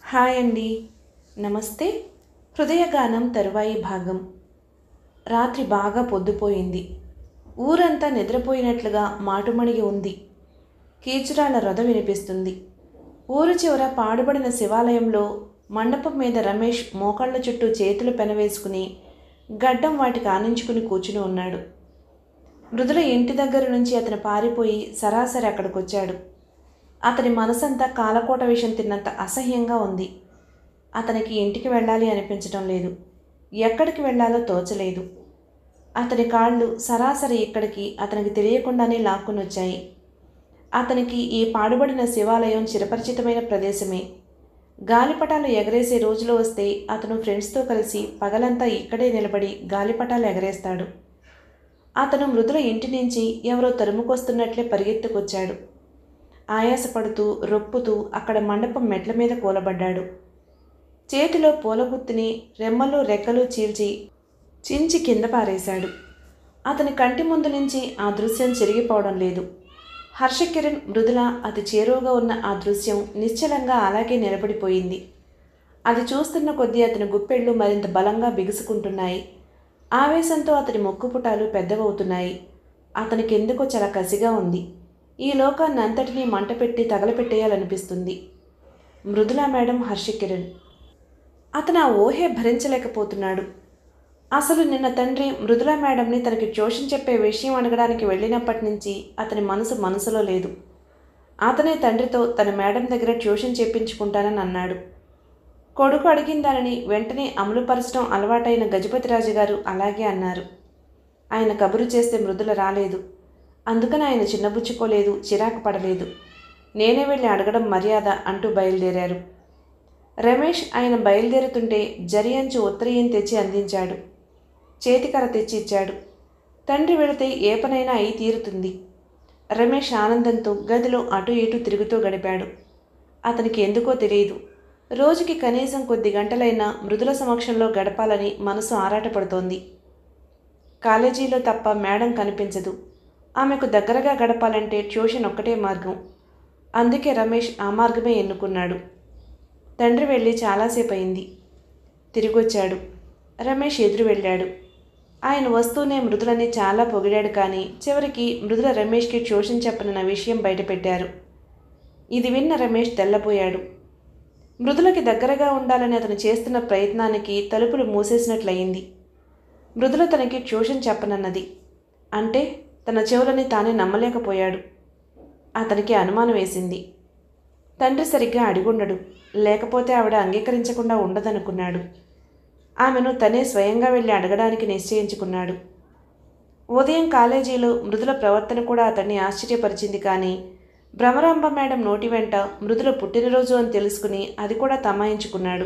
Hi అండి నమస్తే హృదయగానం తరువాయి భాగం రాత్రి బాగా పొద్దుపోయింది ఊరంతా నిద్రపోయినట్లుగా మాటుమణిగి ఉంది కీచురాల రథ వినిపిస్తుంది ఊరు చివర పాడుబడిన శివాలయంలో మండపం మీద రమేష్ మోకాళ్ళ చుట్టూ చేతులు పెనవేసుకుని గడ్డం వాటికి ఆనించుకుని కూర్చుని ఉన్నాడు మృదుల ఇంటి దగ్గర నుంచి అతను పారిపోయి సరాసరి అక్కడికొచ్చాడు అతని మనసంతా కాలకోట విషం తిన్నంత అసహ్యంగా ఉంది అతనికి ఇంటికి వెళ్ళాలి అనిపించడం లేదు ఎక్కడికి వెళ్ళాలో తోచలేదు అతని కాళ్ళు సరాసరి ఇక్కడికి అతనికి తెలియకుండానే లాక్కుని వచ్చాయి అతనికి ఈ పాడుబడిన శివాలయం చిరపరిచితమైన ప్రదేశమే గాలిపటాలు ఎగరేసే రోజులు వస్తే అతను ఫ్రెండ్స్తో కలిసి పగలంతా ఇక్కడే నిలబడి గాలిపటాలు ఎగరేస్తాడు అతను మృదుల ఇంటి నుంచి ఎవరో తరుముకొస్తున్నట్లే పరిగెత్తుకొచ్చాడు ఆయాసపడుతూ రొప్పుతూ అక్కడ మండపం మెట్ల మీద కూలబడ్డాడు చేతిలో పూలగుత్తిని రెమ్మలు రెక్కలు చీల్చి చించి కింద పారేశాడు అతని కంటి ముందు నుంచి ఆ దృశ్యం చెరిగిపోవడం లేదు హర్షకిరణ్ మృదుల అతి చేరువగా ఉన్న ఆ దృశ్యం నిశ్చలంగా అలాగే నిలబడిపోయింది అది చూస్తున్న కొద్దీ అతని గుప్పెళ్ళు మరింత బలంగా బిగుసుకుంటున్నాయి ఆవేశంతో అతని ముక్కుపుటాలు పెద్దవవుతున్నాయి అతనికి ఎందుకో చాలా కసిగా ఉంది ఈ లోకాన్ని అంతటినీ మంట పెట్టి తగలపెట్టేయాలనిపిస్తుంది మృదులా మేడం హర్షకిరణ్ అతను ఆ ఊహే భరించలేకపోతున్నాడు అసలు నిన్న తండ్రి మృదులా మేడంని తనకి ట్యూషన్ చెప్పే విషయం అడగడానికి వెళ్ళినప్పటి నుంచి అతని మనసు మనసులో లేదు అతనే తండ్రితో తన మేడం దగ్గర ట్యూషన్ చెప్పించుకుంటానని అన్నాడు కొడుకు అడిగిన దానిని వెంటనే అమలుపరచడం అలవాటైన గజపతిరాజు గారు అలాగే అన్నారు ఆయన కబురు చేస్తే మృదుల రాలేదు అందుకని ఆయన చిన్నబుచ్చుకోలేదు చిరాకు పడలేదు నేనే వెళ్ళి అడగడం మర్యాద అంటూ బయలుదేరారు రమేష్ ఆయన బయలుదేరుతుంటే జరియంచు ఉత్తరీయం తెచ్చి అందించాడు చేతికర తెచ్చి ఇచ్చాడు తండ్రి వెళితే ఏ పనైనా అయి తీరుతుంది రమేష్ ఆనందంతో గదిలో అటు ఇటు తిరుగుతూ గడిపాడు అతనికి ఎందుకో తెలియదు రోజుకి కనీసం కొద్ది గంటలైనా మృదుల సమక్షంలో గడపాలని మనసు ఆరాటపడుతోంది కాలేజీలో తప్ప మేడం కనిపించదు ఆమెకు దగ్గరగా గడపాలంటే ట్యూషన్ ఒక్కటే మార్గం అందుకే రమేష్ ఆ మార్గమే ఎన్నుకున్నాడు తండ్రి వెళ్ళి చాలాసేపు అయింది తిరిగొచ్చాడు రమేష్ ఎదురు వెళ్ళాడు ఆయన వస్తూనే మృదులని చాలా పొగిడాడు కానీ చివరికి మృదుల రమేష్కి ట్యూషన్ చెప్పనన్న విషయం బయటపెట్టారు ఇది విన్న రమేష్ తెల్లబోయాడు మృదులకి దగ్గరగా ఉండాలని అతను చేస్తున్న ప్రయత్నానికి తలుపులు మూసేసినట్లయింది మృదుల తనకి ట్యూషన్ చెప్పనన్నది అంటే తన చెవులని తానే నమ్మలేకపోయాడు అతనికి అనుమానం వేసింది తండ్రి సరిగ్గా అడిగుండడు లేకపోతే ఆవిడ అంగీకరించకుండా ఉండదనుకున్నాడు ఆమెను తనే స్వయంగా వెళ్ళి అడగడానికి నిశ్చయించుకున్నాడు ఉదయం కాలేజీలో మృదుల ప్రవర్తన కూడా అతన్ని ఆశ్చర్యపరిచింది కానీ భ్రమరాంబ మేడం నోటి వెంట మృదుల పుట్టినరోజు అని తెలుసుకుని అది కూడా తమాయించుకున్నాడు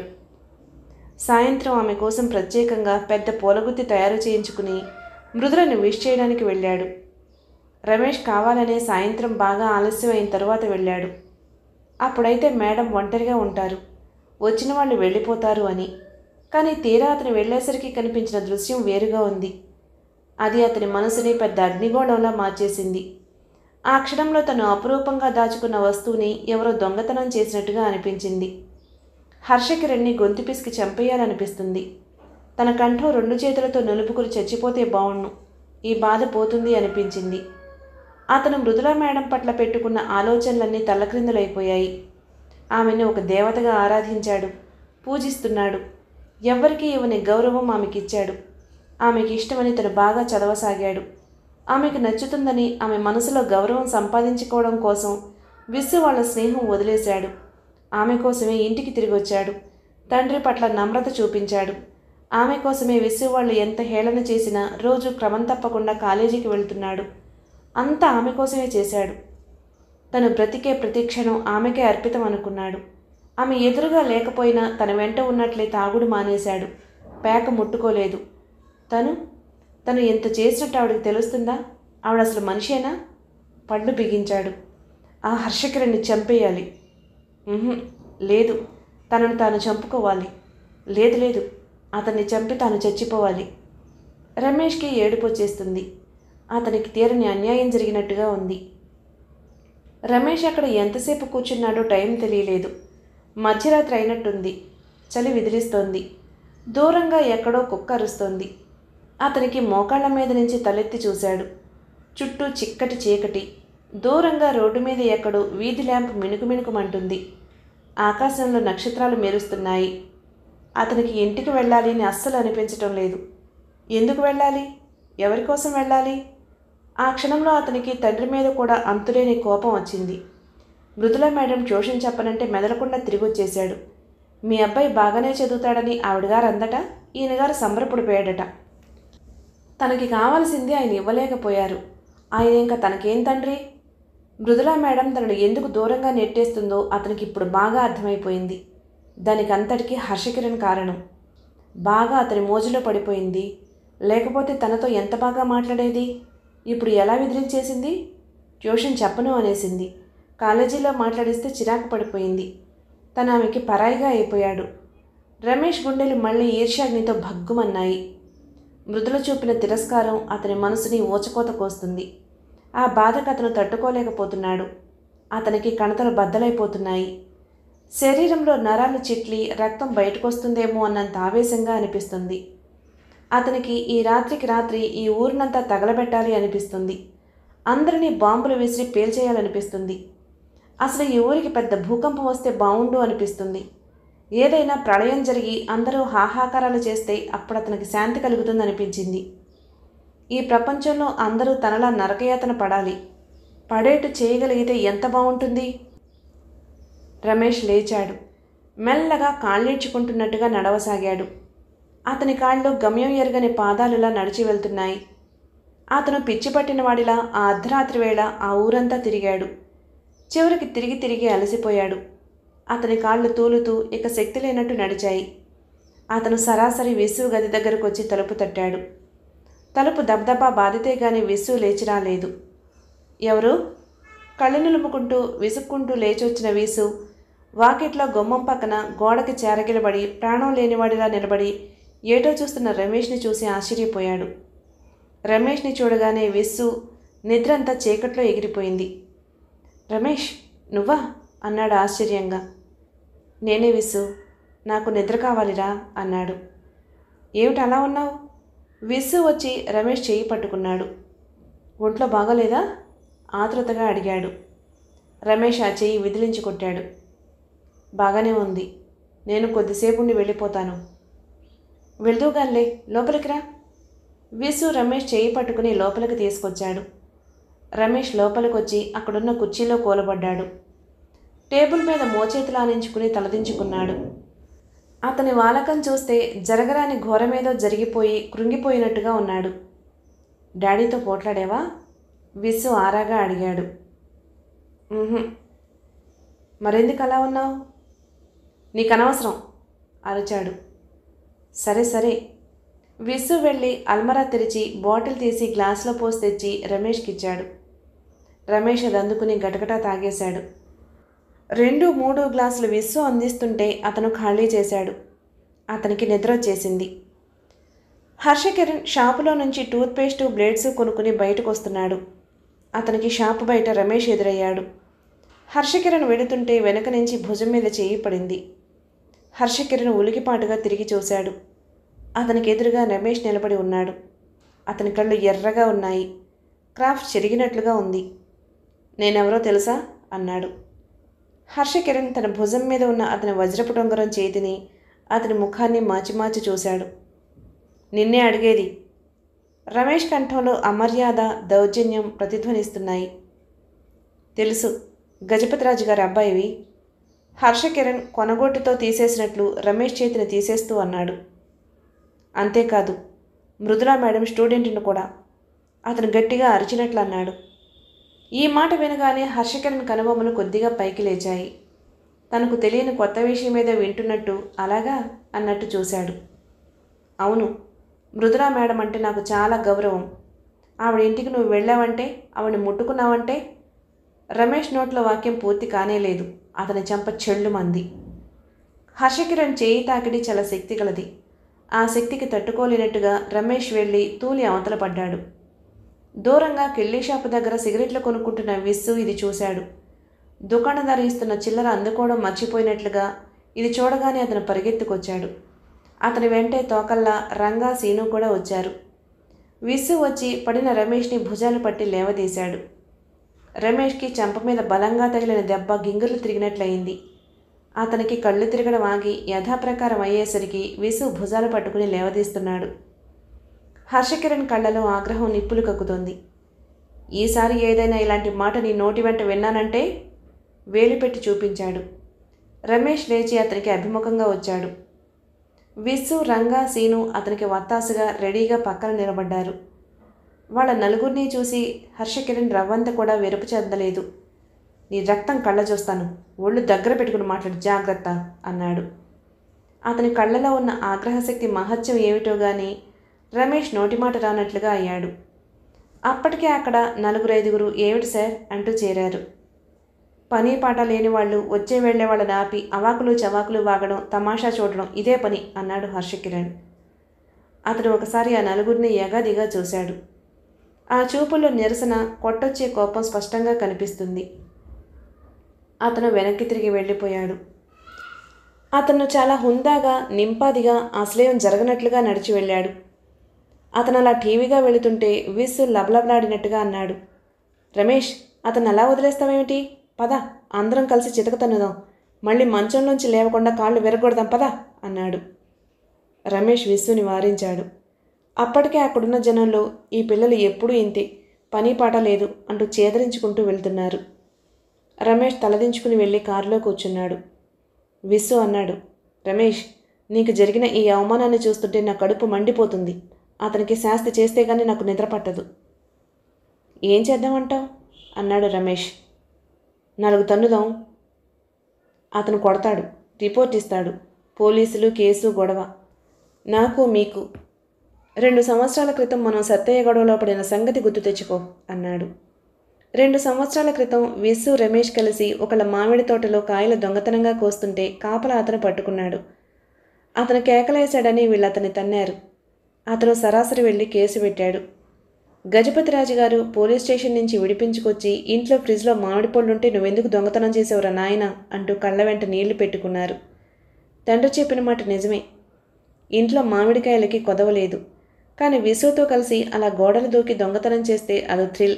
సాయంత్రం ఆమె కోసం ప్రత్యేకంగా పెద్ద పూలగుత్తి తయారు చేయించుకుని మృదులను విష్ చేయడానికి వెళ్ళాడు రమేష్ కావాలనే సాయంత్రం బాగా ఆలస్యమైన తరువాత వెళ్ళాడు అప్పుడైతే మేడం ఒంటరిగా ఉంటారు వచ్చిన వాళ్ళు వెళ్ళిపోతారు అని కానీ తీరా అతను వెళ్ళేసరికి కనిపించిన దృశ్యం వేరుగా ఉంది అది అతని మనసుని పెద్ద అగ్నిగోళంలా మార్చేసింది ఆ క్షణంలో తను అపురూపంగా దాచుకున్న వస్తువుని ఎవరో దొంగతనం చేసినట్టుగా అనిపించింది హర్షకిరణ్ణి గొంతు పిసికి చంపేయాలనిపిస్తుంది తన కంఠం రెండు చేతులతో నలుపుకుని చచ్చిపోతే బావుణ్ణు ఈ బాధ పోతుంది అనిపించింది అతను మృదులా మేడం పట్ల పెట్టుకున్న ఆలోచనలన్నీ తల్లక్రిందులైపోయాయి ఆమెను ఒక దేవతగా ఆరాధించాడు పూజిస్తున్నాడు ఎవ్వరికీ ఇవ్వని గౌరవం ఆమెకిచ్చాడు ఆమెకి ఇష్టమని తను బాగా చదవసాగాడు ఆమెకు నచ్చుతుందని ఆమె మనసులో గౌరవం సంపాదించుకోవడం కోసం విస్సు వాళ్ళ స్నేహం వదిలేశాడు ఆమె కోసమే ఇంటికి తిరిగి వచ్చాడు తండ్రి పట్ల నమ్రత చూపించాడు ఆమె కోసమే విస్సు వాళ్ళు ఎంత హేళన చేసినా రోజు క్రమం తప్పకుండా కాలేజీకి వెళ్తున్నాడు అంతా ఆమె కోసమే చేశాడు తను బ్రతికే ప్రతి క్షణం ఆమెకే అర్పితం అనుకున్నాడు ఆమె ఎదురుగా లేకపోయినా తన వెంట ఉన్నట్లే తాగుడు మానేశాడు పేక ముట్టుకోలేదు తను తను ఎంత చేసినట్టు ఆవిడకి తెలుస్తుందా ఆవిడ అసలు మనిషేనా పళ్ళు బిగించాడు ఆ హర్షకిరణ్ణి చంపేయాలి ఉహుం, లేదు తనను తాను చంపుకోవాలి లేదు లేదు అతన్ని చంపి తాను చచ్చిపోవాలి రమేష్కి ఏడుపు వచ్చేస్తుంది అతనికి తీరని అన్యాయం జరిగినట్టుగా ఉంది రమేష్ అక్కడ ఎంతసేపు కూర్చున్నాడో టైం తెలియలేదు మధ్యరాత్రి అయినట్టుంది చలి విదిలిస్తోంది దూరంగా ఎక్కడో కుక్క అరుస్తోంది అతనికి మోకాళ్ళ మీద నుంచి తలెత్తి చూశాడు చుట్టూ చిక్కటి చీకటి దూరంగా రోడ్డు మీద ఎక్కడో వీధి ల్యాంప్ మిణుకు మిణుకుమంటుంది ఆకాశంలో నక్షత్రాలు మెరుస్తున్నాయి అతనికి ఇంటికి వెళ్ళాలి అని అస్సలు అనిపించటం లేదు ఎందుకు వెళ్ళాలి ఎవరి కోసం వెళ్ళాలి ఆ క్షణంలో అతనికి తండ్రి మీద కూడా అంతులేని కోపం వచ్చింది మృదుల మేడం ట్యూషన్ చెప్పనంటే మెదలకుండా తిరిగి వచ్చేశాడు మీ అబ్బాయి బాగానే చదువుతాడని ఆవిడగారు అందట ఈయనగారు సంబరపడిపోయాడట తనకి కావాల్సింది ఆయన ఇవ్వలేకపోయారు ఆయన ఇంకా తనకేం తండ్రి మృదులా మేడం తనను ఎందుకు దూరంగా నెట్టేస్తుందో అతనికి ఇప్పుడు బాగా అర్థమైపోయింది దానికి అంతటికీ హర్షకిరణ్ కారణం బాగా అతని మోజులో పడిపోయింది లేకపోతే తనతో ఎంత బాగా మాట్లాడేది ఇప్పుడు ఎలా విదిలించేసింది ట్యూషన్ చెప్పను అనేసింది కాలేజీలో మాట్లాడిస్తే చిరాకు పడిపోయింది తను ఆమెకి పరాయిగా అయిపోయాడు రమేష్ గుండెలు మళ్ళీ ఈర్ష్యాగ్నితో భగ్గుమన్నాయి మృదుల చూపిన తిరస్కారం అతని మనసుని ఊచకోత కోస్తుంది ఆ బాధకు అతను తట్టుకోలేకపోతున్నాడు అతనికి కణతలు బద్దలైపోతున్నాయి శరీరంలో నరాలు చిట్లి రక్తం బయటకొస్తుందేమో అన్నంత ఆవేశంగా అనిపిస్తుంది అతనికి ఈ రాత్రికి రాత్రి ఈ ఊరినంతా తగలబెట్టాలి అనిపిస్తుంది అందరినీ బాంబులు విసిరి పేల్చేయాలనిపిస్తుంది అసలు ఈ ఊరికి పెద్ద భూకంపం వస్తే బావుండు అనిపిస్తుంది ఏదైనా ప్రళయం జరిగి అందరూ హాహాకారాలు చేస్తే అప్పుడు అతనికి శాంతి కలుగుతుందనిపించింది ఈ ప్రపంచంలో అందరూ తనలా నరకయాతన పడాలి పడేటు చేయగలిగితే ఎంత బాగుంటుంది రమేష్ లేచాడు మెల్లగా కాళ్ళీడ్చుకుంటున్నట్టుగా నడవసాగాడు అతని కాళ్ళు గమ్యం ఎరగని పాదాలులా నడిచి వెళ్తున్నాయి అతను పిచ్చి పట్టిన వాడిలా ఆ అర్ధరాత్రి వేళ ఆ ఊరంతా తిరిగాడు చివరికి తిరిగి తిరిగి అలసిపోయాడు అతని కాళ్ళు తూలుతూ ఇక శక్తి లేనట్టు నడిచాయి అతను సరాసరి విసు గది దగ్గరకు వచ్చి తలుపు తట్టాడు తలుపు దబ్దబా బాధితే గాని విసు లేచి రాలేదు ఎవరు కళ్ళు నిలుముకుంటూ విసుక్కుంటూ లేచొచ్చిన వీసు వాకిట్లో గుమ్మం పక్కన గోడకి చేరగిలబడి ప్రాణం లేనివాడిలా నిలబడి ఏటో చూస్తున్న రమేష్ని చూసి ఆశ్చర్యపోయాడు రమేష్ని చూడగానే విస్సు నిద్రంతా చీకట్లో ఎగిరిపోయింది రమేష్ నువ్వా అన్నాడు ఆశ్చర్యంగా నేనే విస్సు నాకు నిద్ర కావాలిరా అన్నాడు ఏమిటి అలా ఉన్నావు విస్సు వచ్చి రమేష్ చేయి పట్టుకున్నాడు ఒంట్లో బాగోలేదా ఆతృతగా అడిగాడు రమేష్ ఆ చెయ్యి విదిలించి కొట్టాడు బాగానే ఉంది నేను కొద్దిసేపు ఉండి వెళ్ళిపోతాను వెళ్దూగాన్లే లోపలికి రా విసు రమేష్ చేయి పట్టుకుని లోపలికి తీసుకొచ్చాడు రమేష్ లోపలికి వచ్చి అక్కడున్న కుర్చీలో కూలబడ్డాడు టేబుల్ మీద మోచేతులానించుకుని తలదించుకున్నాడు అతని వాలకం చూస్తే జరగరాని ఘోరమేదో జరిగిపోయి కృంగిపోయినట్టుగా ఉన్నాడు డాడీతో పోట్లాడేవా విసు ఆరాగా అడిగాడు "ఉహుం." మరెందుకు అలా ఉన్నావు నీకు అనవసరం అరిచాడు సరే సరే విసు వెళ్ళి అల్మరా తెరిచి బాటిల్ తీసి గ్లాసులో పోసి తెచ్చి రమేష్కి ఇచ్చాడు రమేష్ అది అందుకుని గటగటా తాగేశాడు రెండు మూడు గ్లాసులు విస్సు అందిస్తుంటే అతను ఖాళీ చేశాడు అతనికి నిద్ర వచ్చేసింది హర్షకిరణ్ షాపులో నుంచి టూత్పేస్ట్ బ్లేడ్స్ కొనుక్కుని బయటకు వస్తున్నాడు అతనికి షాపు బయట రమేష్ ఎదురయ్యాడు హర్షకిరణ్ వెడుతుంటే వెనక నుంచి భుజం మీద చేయి పడింది హర్షకిరణ్ ఉలికిపాటుగా తిరిగి చూశాడు అతనికి ఎదురుగా రమేష్ నిలబడి ఉన్నాడు అతని కళ్ళు ఎర్రగా ఉన్నాయి క్రాఫ్ట్ చెరిగినట్లుగా ఉంది నేనెవరో తెలుసా అన్నాడు హర్షకిరణ్ తన భుజం మీద ఉన్న అతని వజ్రపు డొంగరం చేతిని అతని ముఖాన్ని మార్చి మార్చి చూశాడు నిన్నే అడిగేది రమేష్ కంఠంలో అమర్యాద దౌర్జన్యం ప్రతిధ్వనిస్తున్నాయి తెలుసు గజపతిరాజు గారి అబ్బాయివి హర్షకిరణ్ కొనగొట్టుతో తీసేసినట్లు రమేష్ చేతిని తీసేస్తూ అన్నాడు అంతేకాదు మృదులా మేడం స్టూడెంట్ను కూడా అతను గట్టిగా అరిచినట్లు అన్నాడు ఈ మాట వినగానే హర్షకిరణ్ కనుబొమ్మలు కొద్దిగా పైకి లేచాయి తనకు తెలియని కొత్త విషయం ఏదో వింటున్నట్టు అలాగా అన్నట్టు చూశాడు అవును మృదులా మేడం అంటే నాకు చాలా గౌరవం ఆవిడ ఇంటికి నువ్వు వెళ్ళావంటే ఆవిడని ముట్టుకున్నావంటే రమేష్ నోట్లో వాక్యం పూర్తి కానేలేదు అతని చెంప చెళ్ళు మంది హర్షకిరణ్ చేయి తాకిడి చాలా శక్తి గలది ఆ శక్తికి తట్టుకోలేనట్టుగా రమేష్ వెళ్ళి తూలి అవతల పడ్డాడు దూరంగా కిళ్ళీ షాపు దగ్గర సిగరెట్లు కొనుక్కుంటున్న విస్సు ఇది చూశాడు దుకాణదారు ఇస్తున్న చిల్లర అందుకోవడం మర్చిపోయినట్లుగా ఇది చూడగానే అతను పరిగెత్తుకొచ్చాడు అతని వెంటే తోకల్లా రంగా సీను కూడా వచ్చారు విస్సు వచ్చి పడిన రమేష్ని భుజాలు పట్టి లేవదీశాడు రమేష్కి చెంప మీద బలంగా తగిలిన దెబ్బ గింగుర్లు తిరిగినట్లయింది అతనికి కళ్ళు తిరగడం ఆగి యథాప్రకారం అయ్యేసరికి విసు భుజాలు పట్టుకుని లేవదీస్తున్నాడు హర్షకిరణ్ కళ్ళలో ఆగ్రహం నిప్పులు కక్కుతోంది ఈసారి ఏదైనా ఇలాంటి మాట నీ నోటి వెంట విన్నానంటే వేలు పెట్టి చూపించాడు రమేష్ లేచి అతనికి అభిముఖంగా వచ్చాడు విస్సు రంగా సీను అతనికి వత్తాసుగా రెడీగా పక్కన నిలబడ్డారు వాళ్ళ నలుగురిని చూసి హర్షకిరణ్ రవ్వంత కూడా వెరుపు చెందలేదు నీ రక్తం కళ్ళ చూస్తాను ఒళ్ళు దగ్గర పెట్టుకుని మాట్లాడు జాగ్రత్త అన్నాడు అతని కళ్ళలో ఉన్న ఆగ్రహశక్తి మహత్యం ఏమిటో గాని రమేష్ నోటి మాట రానట్లుగా అయ్యాడు అప్పటికే అక్కడ నలుగురు ఐదుగురు ఏమిటి సార్ అంటూ చేరారు పని పాట లేని వాళ్ళు వచ్చే వెళ్లే వాళ్ళని ఆపి అవాకులు చవాకులు వాగడం తమాషా చూడడం ఇదే పని అన్నాడు హర్షకిరణ్ అతడు ఒకసారి ఆ నలుగురిని ఎగాదిగా చూశాడు ఆ చూపుల్లో నిరసన కొట్టొచ్చే కోపం స్పష్టంగా కనిపిస్తుంది అతను వెనక్కి తిరిగి వెళ్ళిపోయాడు అతను చాలా హుందాగా నింపాదిగా అసలేం జరగనట్లుగా నడిచి వెళ్ళాడు అతను అలా టీవీగా వెళుతుంటే విస్సు లబలబలాడినట్టుగా అన్నాడు రమేష్ అతను అలా వదిలేస్తావేమిటి పద అందరం కలిసి చితకతన్నుదాం మళ్ళీ మంచంలోంచి లేవకుండా కాళ్ళు విరగొడదాం పద అన్నాడు రమేష్ విస్సుని వారించాడు అప్పటికే అక్కడున్న జనంలో ఈ పిల్లలు ఎప్పుడూ ఇంతే పని పాట లేదు అంటూ చేదరించుకుంటూ వెళ్తున్నారు రమేష్ తలదించుకుని వెళ్ళి కారులో కూర్చున్నాడు విస్సు అన్నాడు రమేష్ నీకు జరిగిన ఈ అవమానాన్ని చూస్తుంటే నా కడుపు మండిపోతుంది అతనికి శాస్తి చేస్తే గానీ నాకు నిద్ర పట్టదు ఏం చేద్దామంటావు అన్నాడు రమేష్ నాలుగు తన్నుదాం అతను కొడతాడు రిపోర్ట్ ఇస్తాడు పోలీసులు కేసు గొడవ నాకు మీకు రెండు సంవత్సరాల క్రితం మనం సత్తయ్య గొడవలో పడిన సంగతి గుర్తు తెచ్చుకో అన్నాడు రెండు సంవత్సరాల క్రితం విస్సు రమేష్ కలిసి ఒకళ్ళ మామిడి తోటలో కాయలు దొంగతనంగా కోస్తుంటే కాపలా అతను పట్టుకున్నాడు అతను కేకలేశాడని వీళ్ళు అతన్ని తన్నారు అతను సరాసరి వెళ్ళి కేసు పెట్టాడు గజపతిరాజు గారు పోలీస్ స్టేషన్ నుంచి విడిపించుకొచ్చి ఇంట్లో ఫ్రిడ్జ్లో మామిడి పళ్ళుంటే నువ్వెందుకు దొంగతనం చేసేవరా నాయన అంటూ కళ్ళ వెంట నీళ్లు పెట్టుకున్నారు తండ్రి చెప్పిన మాట నిజమే ఇంట్లో మామిడికాయలకి కొదవలేదు కానీ విసుతో కలిసి అలా గోడలు దూకి దొంగతనం చేస్తే అదో థ్రిల్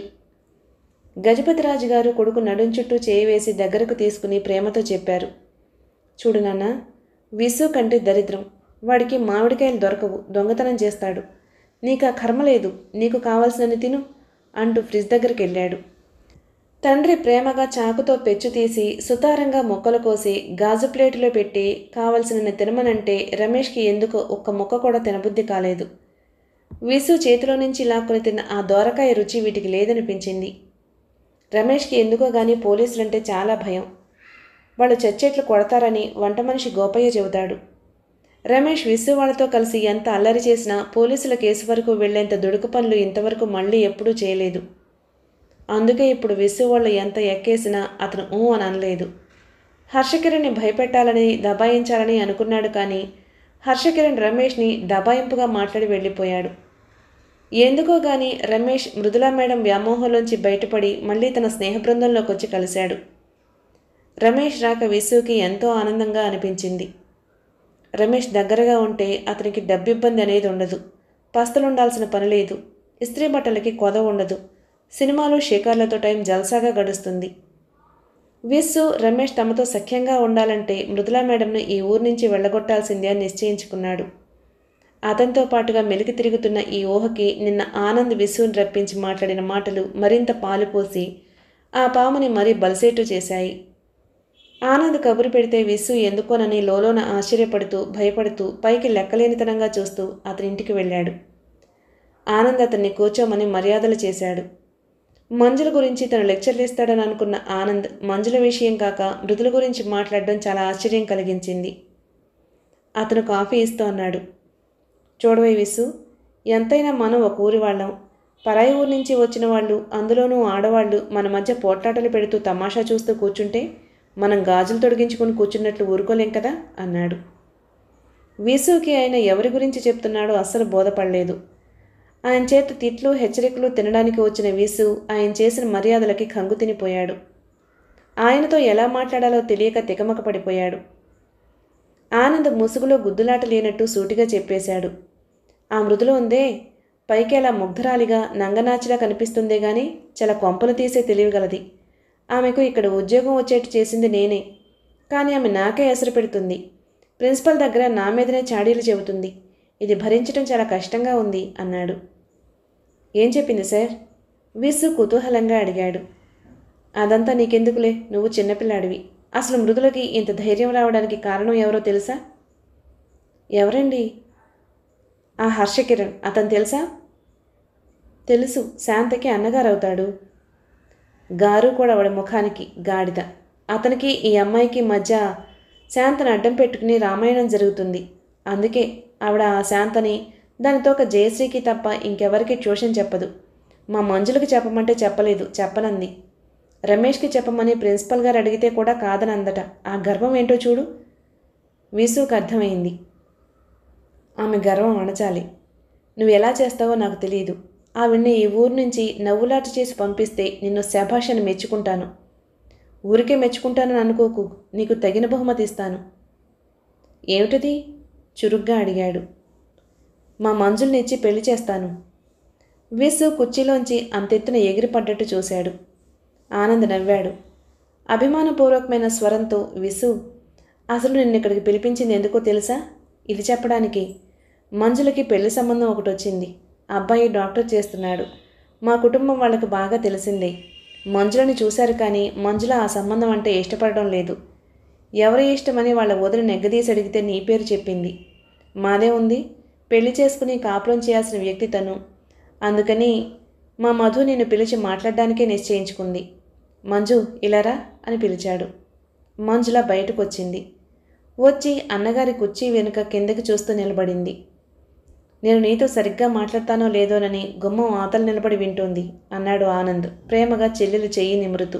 గజపతిరాజు గారు కొడుకు నడుం చుట్టూ చేయి వేసి దగ్గరకు తీసుకుని ప్రేమతో చెప్పారు చూడు నాన్న విసు కంటే దరిద్రం వాడికి మామిడికాయలు దొరకవు దొంగతనం చేస్తాడు నీకు ఆ కర్మ లేదు నీకు కావాల్సినని తిను అంటూ ఫ్రిడ్జ్ దగ్గరికి వెళ్ళాడు తండ్రి ప్రేమగా చాకుతో పెచ్చు తీసి సుతారంగా మొక్కలు కోసి గాజు ప్లేటులో పెట్టి కావలసిన తినమనంటే రమేష్కి ఎందుకో ఒక్క మొక్క కూడా తినబుద్ధి కాలేదు విసు చేతిలో నుంచి లాక్కుని తిన్న ఆ దోరకాయ రుచి వీటికి లేదనిపించింది రమేష్కి ఎందుకో గానీ పోలీసులంటే చాలా భయం వాళ్ళు చచ్చేట్లు కొడతారని వంట మనిషి గోపయ్య చెబుతాడు రమేష్ విసు వాళ్ళతో కలిసి ఎంత అల్లరి చేసినా పోలీసుల కేసు వరకు వెళ్లేంత దుడుకు పనులు ఇంతవరకు మళ్ళీ ఎప్పుడూ చేయలేదు అందుకే ఇప్పుడు విసు వాళ్ళు ఎంత ఎక్కేసినా అతను ఊ అని అనలేదు హర్షకిరణ్ని భయపెట్టాలని దబాయించాలని అనుకున్నాడు కానీ హర్షకిరణ్ రమేష్ని దబాయింపుగా మాట్లాడి వెళ్ళిపోయాడు ఎందుకో గాని రమేష్ మృదులా మేడం వ్యామోహంలోంచి బయటపడి మళ్ళీ తన స్నేహ బృందంలోకి వచ్చి కలిశాడు రమేష్ రాక విసుకి ఎంతో ఆనందంగా అనిపించింది రమేష్ దగ్గరగా ఉంటే అతనికి డబ్బిబ్బంది అనేది ఉండదు పస్తులుండాల్సిన పని లేదు ఇస్త్రీ బట్టలకి కొద ఉండదు సినిమాలు షికార్లతో టైం జల్సాగా గడుస్తుంది విస్సు రమేష్ తమతో సఖ్యంగా ఉండాలంటే మృదులా మేడంను ఈ ఊరు నుంచి వెళ్ళగొట్టాల్సిందే అని నిశ్చయించుకున్నాడు అతనితో పాటుగా మెలికి తిరుగుతున్న ఈ ఊహకి నిన్న ఆనంద్ విసుని రప్పించి మాట్లాడిన మాటలు మరింత పాలు పోసి ఆ పాముని మరీ బలసేటు చేశాయి ఆనంద్ కబురు పెడితే విస్సు ఎందుకోనని లోలోన ఆశ్చర్యపడుతూ భయపడుతూ పైకి లెక్కలేనితనంగా చూస్తూ అతని ఇంటికి వెళ్ళాడు ఆనంద్ అతన్ని కూర్చోమని మర్యాదలు చేశాడు మంజుల గురించి తను లెక్చర్లు ఇస్తాడని అనుకున్న ఆనంద్ మంజుల విషయం కాక మృదుల గురించి మాట్లాడడం చాలా ఆశ్చర్యం కలిగించింది అతను కాఫీ ఇస్తూ అన్నాడు చూడవే విసు ఎంతైనా మనం ఒక ఊరి వాళ్ళం పరాయి ఊరి నుంచి వచ్చిన వాళ్ళు అందులోనూ ఆడవాళ్ళు మన మధ్య పోట్లాటలు పెడుతూ తమాషా చూస్తూ కూర్చుంటే మనం గాజులు తొడిగించుకొని కూర్చున్నట్లు ఊరుకోలేం కదా అన్నాడు వీసుకి ఆయన ఎవరి గురించి చెప్తున్నాడో అస్సలు బోధపడలేదు ఆయన చేత తిట్లు హెచ్చరికలు తినడానికి వచ్చిన వీసు ఆయన చేసిన మర్యాదలకి కంగు తినిపోయాడు ఆయనతో ఎలా మాట్లాడాలో తెలియక తికమక పడిపోయాడు ఆనంద్ ముసుగులో గుద్దులాట లేనట్టు సూటిగా చెప్పేశాడు ఆ మృదులో ఉందే పైకి అలా ముగ్ధరాలిగా నంగనాచిలా కనిపిస్తుందే గాని చాలా కొంపలు తీసే తెలియగలది ఆమెకు ఇక్కడ ఉద్యోగం వచ్చేట్టు చేసింది నేనే కానీ ఆమె నాకే ఎసరు పెడుతుంది ప్రిన్సిపల్ దగ్గర నా మీదనే చాడీలు చెబుతుంది ఇది భరించడం చాలా కష్టంగా ఉంది అన్నాడు ఏం చెప్పింది సార్ విసు కుతూహలంగా అడిగాడు అదంతా నీకెందుకులే నువ్వు చిన్నపిల్లాడివి అసలు మృదులకి ఇంత ధైర్యం రావడానికి కారణం ఎవరో తెలుసా ఎవరండి ఆ హర్షకిరణ్ అతను తెలుసా తెలుసు శాంతకి అన్నగారు అవుతాడు గారు కూడా ఆవిడ ముఖానికి గాడిద అతనికి ఈ అమ్మాయికి మధ్య శాంతను అడ్డం పెట్టుకుని రామాయణం జరుగుతుంది అందుకే ఆవిడ ఆ శాంతని దానితో ఒక జయశ్రీకి తప్ప ఇంకెవరికి ట్యూషన్ చెప్పదు మా మంజులకి చెప్పమంటే చెప్పలేదు చెప్పనంది రమేష్కి చెప్పమని ప్రిన్సిపల్ గారు అడిగితే కూడా కాదనందట ఆ గర్వం ఏంటో చూడు వీసుకు అర్థమైంది ఆమె గర్వం అణచాలి నువ్వు ఎలా చేస్తావో నాకు తెలియదు ఆవిడ్ని ఈ ఊరు నుంచి నవ్వులాట చేసి పంపిస్తే నిన్ను శభాషని మెచ్చుకుంటాను ఊరికే మెచ్చుకుంటానని అనుకోకు నీకు తగిన బహుమతి ఇస్తాను ఏమిటది చురుగ్గా అడిగాడు మా మంజుల్ని ఇచ్చి పెళ్లి చేస్తాను విసు కుర్చీలోంచి అంతెత్తున ఎగిరిపడ్డట్టు చూశాడు ఆనంద్ నవ్వాడు అభిమానపూర్వకమైన స్వరంతో విసు అసలు నిన్ను ఇక్కడికి పిలిపించింది ఎందుకో తెలుసా ఇది చెప్పడానికి మంజులకి పెళ్లి సంబంధం ఒకటి వచ్చింది అబ్బాయి డాక్టర్ చేస్తున్నాడు మా కుటుంబం వాళ్ళకు బాగా తెలిసిందే మంజులని చూశారు కానీ మంజుల ఆ సంబంధం అంటే ఇష్టపడడం లేదు ఎవరి ఇష్టమని వాళ్ళ వదిలి నెగ్గదీసి అడిగితే నీ పేరు చెప్పింది మాదే ఉంది పెళ్లి చేసుకుని కాపురం చేయాల్సిన వ్యక్తి తను అందుకని మా మధు నిన్ను పిలిచి మాట్లాడడానికే నిశ్చయించుకుంది మంజు ఇలారా అని పిలిచాడు మంజుల బయటకు వచ్చింది వచ్చి అన్నగారి కుర్చీ వెనుక కిందకి చూస్తూ నిలబడింది నేను నీతో సరిగ్గా మాట్లాడతానో లేదోనని గుమ్మం ఆతలు నిలబడి వింటోంది అన్నాడు ఆనంద్ ప్రేమగా చెల్లెలు చెయ్యి నిమురుతూ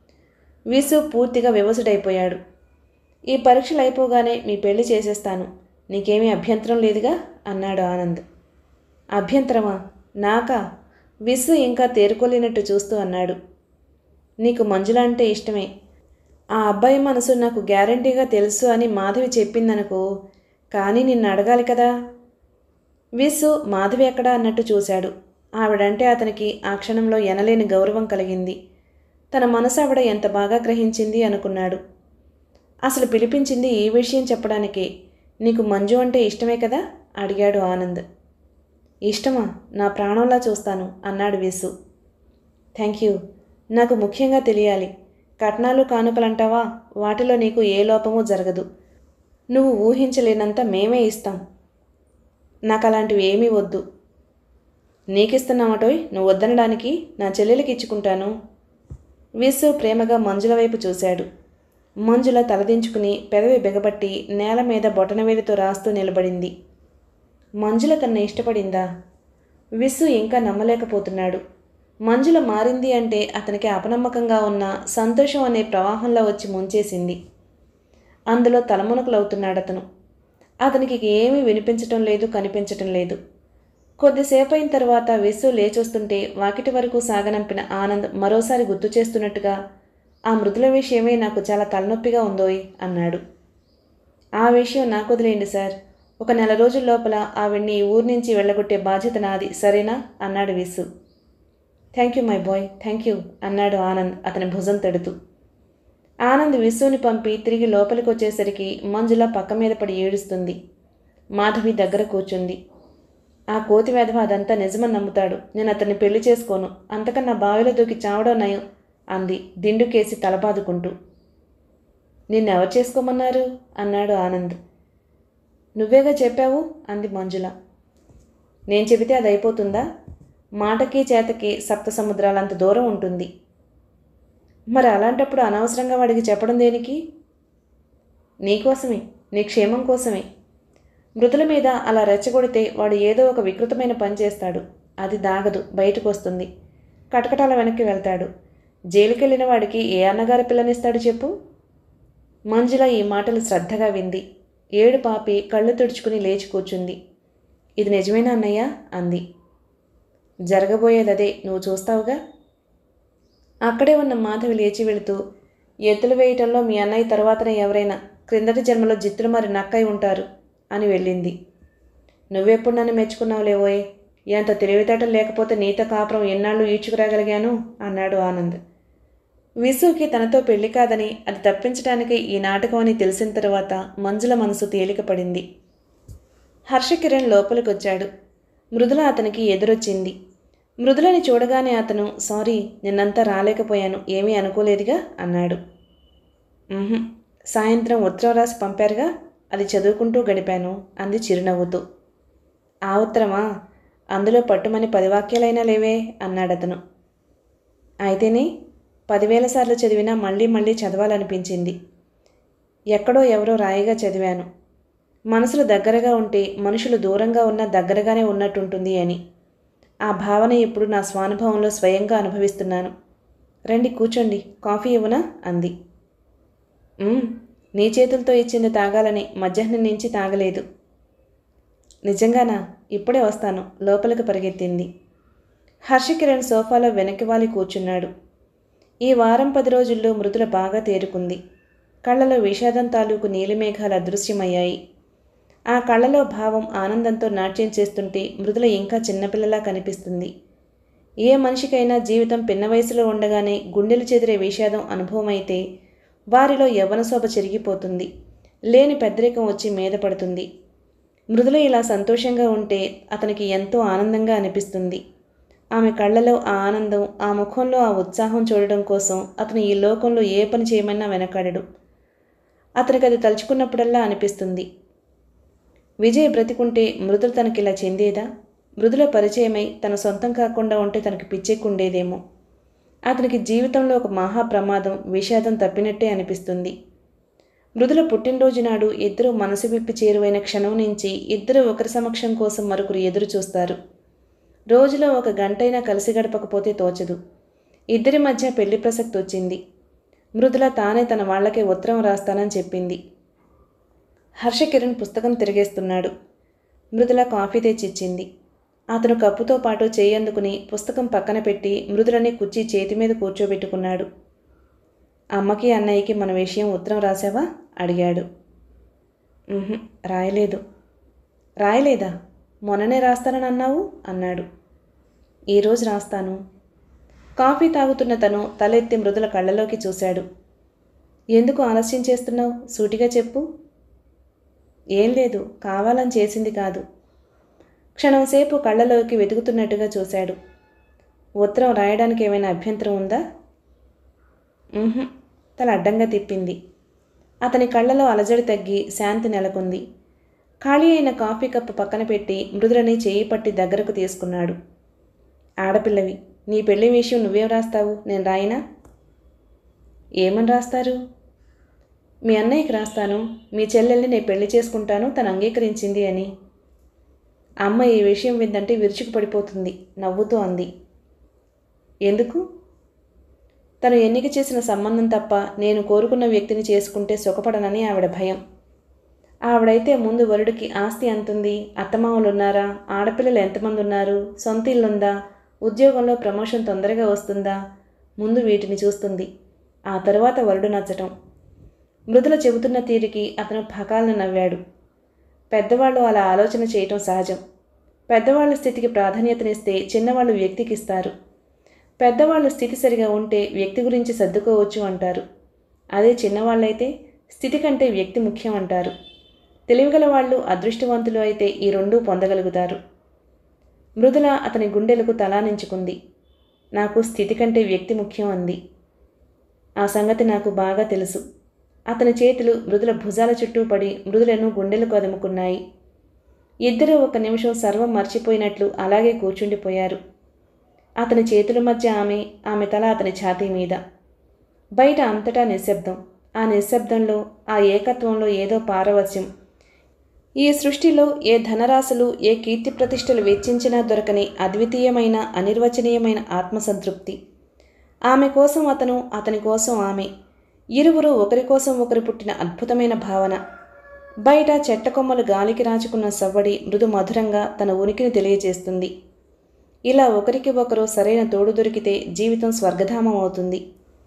వీసు పూర్తిగా వివసుడైపోయాడు ఈ పరీక్షలు అయిపోగానే మీ పెళ్లి చేసేస్తాను నీకేమీ అభ్యంతరం లేదుగా అన్నాడు ఆనంద్ అభ్యంతరమా నాకా విసు ఇంకా తేరుకోలేనట్టు చూస్తూ అన్నాడు నీకు మంజుల అంటే ఇష్టమే ఆ అబ్బాయి మనసు నాకు గ్యారంటీగా తెలుసు అని మాధవి చెప్పిందనుకో కానీ నిన్ను అడగాలి కదా విసు మాధవి ఎక్కడా అన్నట్టు చూశాడు ఆవిడంటే అతనికి ఆ క్షణంలో ఎనలేని గౌరవం కలిగింది తన మనసు ఆవిడ ఎంత బాగా గ్రహించింది అనుకున్నాడు అసలు పిలిపించింది ఈ విషయం చెప్పడానికే నీకు మంజు అంటే ఇష్టమే కదా అడిగాడు ఆనంద్ ఇష్టమా నా ప్రాణంలా చూస్తాను అన్నాడు విసు థ్యాంక్ యూ నాకు ముఖ్యంగా తెలియాలి కట్నాలు కానుకలంటావా వాటిలో నీకు ఏ లోపమూ జరగదు నువ్వు ఊహించలేనంత మేమే ఇస్తాం నాకు అలాంటివి ఏమీ వద్దు నీకిస్తున్నామటోయ్ నువ్వు వద్దనడానికి నా చెల్లెలకి ఇచ్చుకుంటాను విసు ప్రేమగా మంజుల వైపు చూశాడు మంజుల తలదించుకుని పెదవి బిగబట్టి నేల మీద బొటనవేలితో రాస్తూ నిలబడింది మంజుల తన ఇష్టపడిందా విసు ఇంకా నమ్మలేకపోతున్నాడు మంజుల మారింది అంటే అతనికి అపనమ్మకంగా ఉన్న సంతోషం అనే ప్రవాహంలో వచ్చి ముంచేసింది అందులో తలమునకలవుతున్నాడు అతను అతనికి ఇక ఏమీ వినిపించటం లేదు కనిపించటం లేదు కొద్దిసేపు అయిన తర్వాత విసు లేచొస్తుంటే వాకిటి వరకు సాగనంపిన ఆనంద్ మరోసారి గుర్తు చేస్తున్నట్టుగా ఆ మృదుల విషయమే నాకు చాలా తలనొప్పిగా ఉందోయ్ అన్నాడు ఆ విషయం నాకు వదిలేయండి సార్ ఒక నెల రోజుల లోపల ఆవిడ్ని ఈ ఊరి నుంచి వెళ్ళగొట్టే బాధ్యత నాది సరేనా అన్నాడు Visu thank you my boy thank you అన్నాడు ఆనంద్ అతని భుజం తడుతూ ఆనంద్ విసుని పంపి తిరిగి లోపలికి వచ్చేసరికి మంజుల పక్క మీద పడి ఏడుస్తుంది మాధవి దగ్గర కూర్చుంది ఆ కోతి వెధవ అదంతా నిజమని నమ్ముతాడు నేను అతన్ని పెళ్లి చేసుకోను అంతకన్నా బావిలో దూకి చావడం నయం అంది దిండుకేసి తలబాదుకుంటూ నిన్నెవరు చేసుకోమన్నారు అన్నాడు ఆనంద్ నువ్వేగా చెప్పావు అంది మంజుల నేను చెబితే అది అయిపోతుందా మాటకి చేతకి సప్త సముద్రాలంత దూరం ఉంటుంది మరి అలాంటప్పుడు అనవసరంగా వాడికి చెప్పడం దేనికి నీకోసమే నీ క్షేమం కోసమే మృదుల మీద అలా రెచ్చగొడితే వాడు ఏదో ఒక వికృతమైన పని చేస్తాడు అది దాగదు బయటకు వస్తుంది కటకటాల వెనక్కి వెళ్తాడు జైలుకెళ్ళిన వాడికి ఏ అన్నగారి పిల్లనిస్తాడు చెప్పు మంజుల ఈ మాటలు శ్రద్ధగా వింది ఏడు పాపి కళ్ళు తుడుచుకుని లేచి కూర్చుంది ఇది నిజమేనా అన్నయ్య అంది జరగబోయేదదే నువ్వు చూస్తావుగా అక్కడే ఉన్న మాధవి లేచి వెళుతూ ఎత్తులు వేయటంలో మీ అన్నయ్య తర్వాతనే ఎవరైనా క్రిందటి జన్మలో జిత్తులు మరి నక్కై ఉంటారు అని వెళ్ళింది నువ్వెప్పుడు నన్ను మెచ్చుకున్నావులేవోయ్ ఎంత తెలివితేటలు లేకపోతే నీతో కాపురం ఎన్నాళ్ళు ఈడ్చుకురాగలిగాను అన్నాడు ఆనంద్ విసుకి తనతో పెళ్లి కాదని అది తప్పించడానికి ఈ నాటకం అని తెలిసిన తర్వాత మంజుల మనసు తేలికపడింది హర్షకిరణ్ లోపలికొచ్చాడు మృదుల అతనికి ఎదురొచ్చింది మృదులని చూడగానే అతను సారీ నిన్నంతా రాలేకపోయాను ఏమీ అనుకోలేదుగా అన్నాడు "ఉహుం, సాయంత్రం ఉత్తరం రాసి పంపారుగా అది చదువుకుంటూ గడిపాను అంది చిరునవ్వుతూ ఆ ఉత్తరమా అందులో పట్టుమని పది వాక్యాలైనా లేవే అన్నాడతను అయితేనే పదివేల సార్లు చదివినా మళ్ళీ మళ్ళీ చదవాలనిపించింది ఎక్కడో ఎవరో రాయిగా చదివాను మనసులు దగ్గరగా ఉంటే మనుషులు దూరంగా ఉన్న దగ్గరగానే ఉన్నట్టుంటుంది అని ఆ భావన ఇప్పుడు నా స్వానుభవంలో స్వయంగా అనుభవిస్తున్నాను రండి కూర్చోండి కాఫీ ఇవ్వనా అంది "ఉమ్, నీ చేతులతో ఇచ్చింది తాగాలని మధ్యాహ్నం నుంచి తాగలేదు నిజంగానా ఇప్పుడే వస్తాను లోపలికి పరిగెత్తింది హర్షకిరణ్ సోఫాలో వెనక్కి వాలి కూర్చున్నాడు ఈ వారం పది రోజుల్లో మృదుల బాగా తేరుకుంది కళ్ళలో విషాదం తాలూకు నీలిమేఘాలు అదృశ్యమయ్యాయి ఆ కళ్ళలో భావం ఆనందంతో నాట్యం చేస్తుంటే మృదుల ఇంకా చిన్నపిల్లలా కనిపిస్తుంది ఏ మనిషికైనా జీవితం పిన్న వయసులో ఉండగానే గుండెలు చెదిరే విషాదం అనుభవమైతే వారిలో యవ్వన శోభ చెరిగిపోతుంది లేని పెద్దరికం వచ్చి మీద పడుతుంది మృదుల ఇలా సంతోషంగా ఉంటే అతనికి ఎంతో ఆనందంగా అనిపిస్తుంది ఆమె కళ్ళలో ఆ ఆనందం ఆ ముఖంలో ఆ ఉత్సాహం చూడడం కోసం అతను ఈ లోకంలో ఏ పని చేయమన్నా వెనకాడడు అతనికి అది తలుచుకున్నప్పుడల్లా అనిపిస్తుంది విజయ్ బ్రతికుంటే మృదుల తనకిలా చెందేదా మృదుల పరిచయమై తన సొంతం కాకుండా ఉంటే తనకి పిచ్చెక్కుండేదేమో అతనికి జీవితంలో ఒక మహా ప్రమాదం విషాదం తప్పినట్టే అనిపిస్తుంది మృదుల పుట్టినరోజు నాడు ఇద్దరు మనసు విప్పి చేరువైన క్షణం నుంచి ఇద్దరు ఒకరి సమక్షం కోసం మరొకరు ఎదురు చూస్తారు రోజులో ఒక గంటైనా కలిసి గడపకపోతే తోచదు ఇద్దరి మధ్య పెళ్లి ప్రసక్తి వచ్చింది మృదుల తానే తన వాళ్ళకే ఉత్తరం రాస్తానని చెప్పింది హర్షకిరణ్ పుస్తకం తిరిగేస్తున్నాడు మృదుల కాఫీ తెచ్చిచ్చింది అతను కప్పుతో పాటు చేయందుకుని పుస్తకం పక్కన పెట్టి మృదులని కుర్చీ చేతి మీద కూర్చోబెట్టుకున్నాడు అమ్మకి అన్నయ్యకి మన విషయం ఉత్తరం రాసావా అడిగాడు "ఉహుం, రాయలేదు రాయలేదా మొన్ననే రాస్తానని అన్నావు అన్నాడు ఈరోజు రాస్తాను కాఫీ తాగుతున్న తను తలెత్తి మృదుల కళ్ళలోకి చూశాడు ఎందుకు ఆలస్యం చేస్తున్నావు సూటిగా చెప్పు ఏం లేదు కావాలని చేసింది కాదు క్షణంసేపు కళ్ళలోకి వెతుకుతున్నట్టుగా చూశాడు ఉత్తరం రాయడానికి ఏమైనా అభ్యంతరం ఉందా "ఉహుం," తల అడ్డంగా తిప్పింది అతని కళ్ళలో అలజడి తగ్గి శాంతి నెలకొంది ఖాళీ అయిన కాఫీ కప్పు పక్కన పెట్టి మృదులని చేయి పట్టి దగ్గరకు తీసుకున్నాడు ఆడపిల్లవి నీ పెళ్లి విషయం నువ్వేం రాస్తావు నేను రాయినా ఏమని రాస్తారు మీ అన్నయ్యకి రాస్తాను మీ చెల్లెల్ని నేను పెళ్లి చేసుకుంటాను తను అంగీకరించింది అని అమ్మ ఈ విషయం విందంటే విరుచుకు పడిపోతుంది నవ్వుతూ అంది ఎందుకు తను ఎన్నిక చేసిన సంబంధం తప్ప నేను కోరుకున్న వ్యక్తిని చేసుకుంటే సుఖపడనని ఆవిడ భయం ఆవిడైతే ముందు వరుడికి ఆస్తి ఎంతుంది అత్తమామలు ఉన్నారా ఆడపిల్లలు ఎంతమంది ఉన్నారు సొంత ఇల్లుందా ఉద్యోగంలో ప్రమోషన్ తొందరగా వస్తుందా ముందు వీటిని చూస్తుంది ఆ తరువాత వరుడు నచ్చటం మృదుల చెబుతున్న తీరికి అతను పకాలను నవ్వాడు పెద్దవాళ్ళు అలా ఆలోచన చేయటం సహజం పెద్దవాళ్ళ స్థితికి ప్రాధాన్యతనిస్తే చిన్నవాళ్ళు వ్యక్తికి ఇస్తారు పెద్దవాళ్ళ స్థితి సరిగా ఉంటే వ్యక్తి గురించి సర్దుకోవచ్చు అంటారు అదే చిన్నవాళ్ళైతే స్థితి కంటే వ్యక్తి ముఖ్యం అంటారు తెలివిగల వాళ్ళు అదృష్టవంతులు అయితే ఈ రెండూ పొందగలుగుతారు మృదుల అతని గుండెలకు తలానించుకుంది నాకు స్థితి కంటే వ్యక్తి ముఖ్యం అంది ఆ సంగతి నాకు బాగా తెలుసు అతని చేతులు మృదుల భుజాల చుట్టూ పడి మృదులను గుండెలకు అదుముకున్నాయి ఇద్దరూ ఒక నిమిషం సర్వం మర్చిపోయినట్లు అలాగే కూర్చుండిపోయారు అతని చేతుల మధ్య ఆమె ఆమె తల అతని ఛాతీ మీద బయట అంతటా నిశ్శబ్దం ఆ నిశ్శబ్దంలో ఆ ఏకత్వంలో ఏదో పారవస్యం ఈ సృష్టిలో ఏ ధనరాశులు ఏ కీర్తి ప్రతిష్టలు వెచ్చించినా దొరకని అద్వితీయమైన అనిర్వచనీయమైన ఆత్మసంతృప్తి ఆమె కోసం అతను అతని కోసం ఆమె ఇరువురు ఒకరి కోసం ఒకరు పుట్టిన అద్భుతమైన భావన బయట చెట్ట కొమ్మలు గాలికి రాచుకున్న సవ్వడి మృదు మధురంగా తన ఉనికిని తెలియజేస్తుంది ఇలా ఒకరికి ఒకరు సరైన తోడు దొరికితే జీవితం స్వర్గధామం అవుతుంది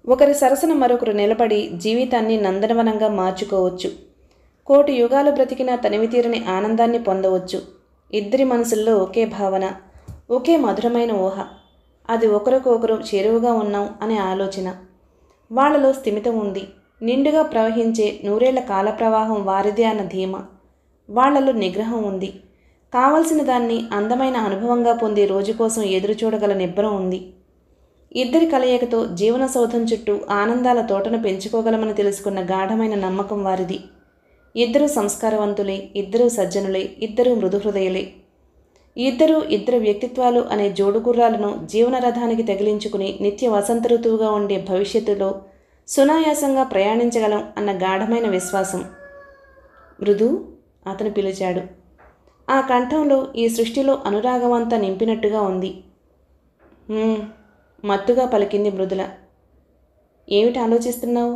ఒకరి సరసన మరొకరు నిలబడి జీవితాన్ని నందనవనంగా మార్చుకోవచ్చు కోటి యుగాలు బ్రతికిన తనివితీరని ఆనందాన్ని పొందవచ్చు ఇద్దరి మనసుల్లో ఒకే భావన ఒకే మధురమైన ఊహ అది ఒకరికొకరు చేరువుగా ఉన్నాం అనే ఆలోచన వాళ్ళలో స్థిమితం ఉంది నిండుగా ప్రవహించే నూరేళ్ల కాల ప్రవాహం వారిదే అన్న ధీమ వాళ్లలో నిగ్రహం ఉంది కావలసిన దాన్ని అందమైన అనుభవంగా పొందే రోజు కోసం ఎదురు చూడగల నిబ్బరం ఉంది ఇద్దరి కలయికతో జీవన సౌధం చుట్టూ ఆనందాల తోటను పెంచుకోగలమని తెలుసుకున్న గాఢమైన నమ్మకం వారిది ఇద్దరు సంస్కారవంతులే ఇద్దరూ సజ్జనులే ఇద్దరూ మృదుహృదయులే ఇద్దరు ఇద్దరు వ్యక్తిత్వాలు అనే జోడుగుర్రాలను జీవనరథానికి తగిలించుకుని నిత్య వసంత ఋతువుగా ఉండే భవిష్యత్తులో సునాయాసంగా ప్రయాణించగలం అన్న గాఢమైన విశ్వాసం మృదు అతను పిలిచాడు ఆ కంఠంలో ఈ సృష్టిలో అనురాగమంతా నింపినట్టుగా ఉంది "హ్మ్," మత్తుగా పలికింది మృదుల ఏమిటి ఆలోచిస్తున్నావు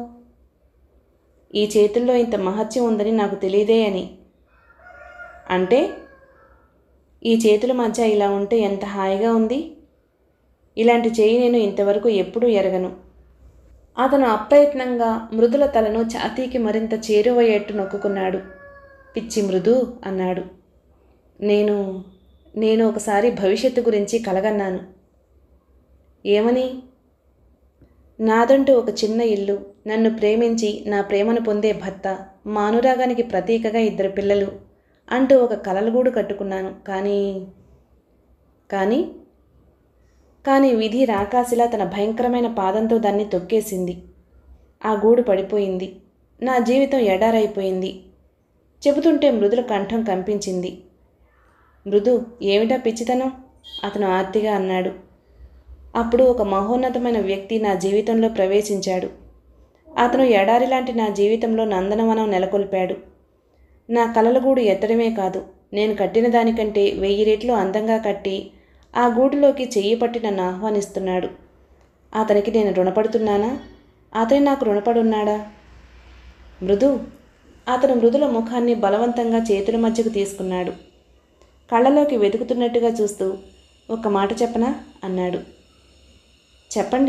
ఈ చేతుల్లో ఇంత మహత్యం ఉందని నాకు తెలియదే అని అంటే ఈ చేతుల మధ్య ఇలా ఉంటే ఎంత హాయిగా ఉంది ఇలాంటి చేయి నేను ఇంతవరకు ఎప్పుడూ ఎరగను అతను అప్రయత్నంగా మృదుల తలను ఛాతీకి మరింత చేరువయ్యేట్టు నొక్కుకున్నాడు పిచ్చి మృదు అన్నాడు నేను నేను ఒకసారి భవిష్యత్తు గురించి కలగన్నాను ఏమని నాదంటూ ఒక చిన్న ఇల్లు నన్ను ప్రేమించి నా ప్రేమను పొందే భర్త మా అనురాగానికి ప్రతీకగా ఇద్దరు పిల్లలు అంటూ ఒక కలలగూడు కట్టుకున్నాను కానీ కానీ కానీ విధి రాకాసిలా తన భయంకరమైన పాదంతో దాన్ని తొక్కేసింది ఆ గూడు పడిపోయింది నా జీవితం ఎడారైపోయింది చెబుతుంటే మృదుల కంఠం కంపించింది మృదు ఏమిటా పిచ్చితనం అతను ఆర్తిగా అన్నాడు అప్పుడు ఒక మహోన్నతమైన వ్యక్తి నా జీవితంలో ప్రవేశించాడు అతను ఎడారి లాంటి నా జీవితంలో నందనవనం నెలకొల్పాడు నా కలలగూడు ఎత్తడమే కాదు నేను కట్టిన దానికంటే వెయ్యి రెట్లు అందంగా కట్టి ఆ గూడులోకి చెయ్యి పట్టి నన్ను ఆహ్వానిస్తున్నాడు అతనికి నేను రుణపడుతున్నానా అతని నాకు రుణపడున్నాడా మృదు అతను మృదుల ముఖాన్ని బలవంతంగా చేతుల మధ్యకు తీసుకున్నాడు కళ్ళలోకి వెతుకుతున్నట్టుగా చూస్తూ ఒక మాట చెప్పనా అన్నాడు చెప్పండి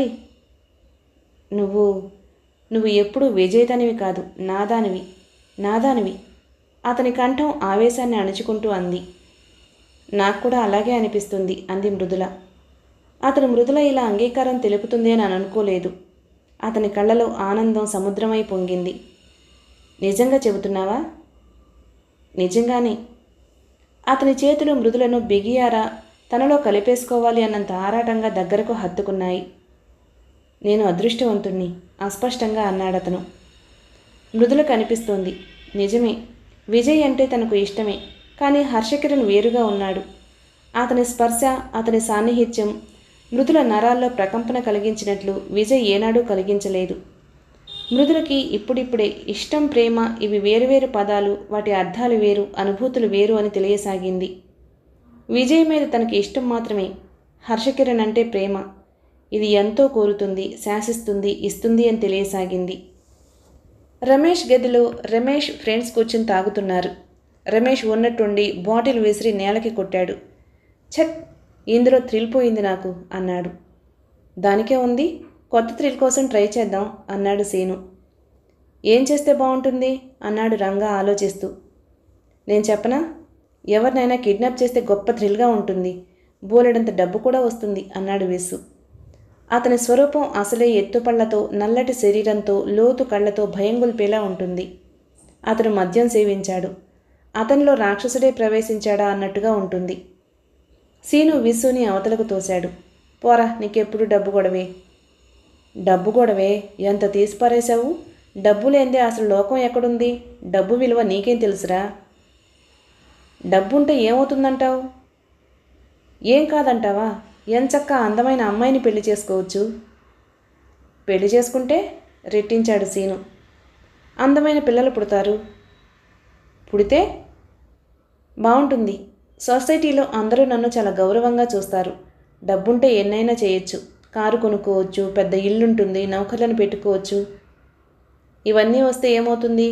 నువ్వు నువ్వు ఎప్పుడూ విజేతనివి కాదు నాదానివి నాదానివి అతని కంఠం ఆవేశాన్ని అణుచుకుంటూ అంది నాకు కూడా అలాగే అనిపిస్తుంది అంది మృదుల అతను మృదుల ఇలా అంగీకారం తెలుపుతుంది అని అనుకోలేదు అతని కళ్ళలో ఆనందం సముద్రమై పొంగింది నిజంగా చెబుతున్నావా నిజంగానే అతని చేతులు మృదులను బిగియారా తనలో కలిపేసుకోవాలి అన్నంత ఆరాటంగా దగ్గరకు హత్తుకున్నాయి నేను అదృష్టవంతుణ్ణి అస్పష్టంగా అన్నాడతను మృదుల కనిపిస్తోంది నిజమే విజయ్ అంటే తనకు ఇష్టమే కానీ హర్షకిరణ్ వేరుగా ఉన్నాడు అతని స్పర్శ అతని సాన్నిహిత్యం మృదుల నరాల్లో ప్రకంపన కలిగించినట్లు విజయ్ ఏనాడూ కలిగించలేదు మృదులకి ఇప్పుడిప్పుడే ఇష్టం ప్రేమ ఇవి వేరువేరు పదాలు వాటి అర్థాలు వేరు అనుభూతులు వేరు అని తెలియసాగింది విజయ్ మీద తనకి ఇష్టం మాత్రమే హర్షకిరణ్ అంటే ప్రేమ ఇది ఎంతో కోరుతుంది శాసిస్తుంది ఇస్తుంది అని తెలియసాగింది రమేష్ గదిలో రమేష్ ఫ్రెండ్స్ కూర్చుని తాగుతున్నారు రమేష్ ఉన్నట్టుండి బాటిల్ విసిరి నేలకి కొట్టాడు ఛట్ ఇందులో థ్రిల్ పోయింది నాకు అన్నాడు దానికే ఉంది కొత్త థ్రిల్ కోసం ట్రై చేద్దాం అన్నాడు సీను ఏం చేస్తే బాగుంటుంది అన్నాడు రంగా ఆలోచిస్తూ నేను చెప్పనా ఎవరినైనా కిడ్నాప్ చేస్తే గొప్ప థ్రిల్గా ఉంటుంది బోలెడంత డబ్బు కూడా వస్తుంది అన్నాడు విస్సు అతని స్వరూపం అసలే ఎత్తుపళ్లతో నల్లటి శరీరంతో లోతు కళ్ళతో భయం గొల్పేలా ఉంటుంది అతను మద్యం సేవించాడు అతనిలో రాక్షసుడే ప్రవేశించాడా అన్నట్టుగా ఉంటుంది సీను విస్సుని అవతలకు తోశాడు పోరా నీకెప్పుడు డబ్బు గొడవే డబ్బు గొడవే ఎంత తీసిపారేశావు డబ్బు లేందే అసలు లోకం ఎక్కడుంది డబ్బు విలువ నీకేం తెలుసురా డబ్బుంటే ఏమవుతుందంటావు ఏం కాదంటావా ఎంచక్క అందమైన అమ్మాయిని పెళ్లి చేసుకోవచ్చు పెళ్లి చేసుకుంటే రెట్టించాడు సీను అందమైన పిల్లలు పుడతారు పుడితే బాగుంటుంది సొసైటీలో అందరూ నన్ను చాలా గౌరవంగా చూస్తారు డబ్బుంటే ఎన్నైనా చేయొచ్చు కారు కొనుక్కోవచ్చు పెద్ద ఇల్లుంటుంది నౌకర్లను పెట్టుకోవచ్చు ఇవన్నీ వస్తే ఏమవుతుంది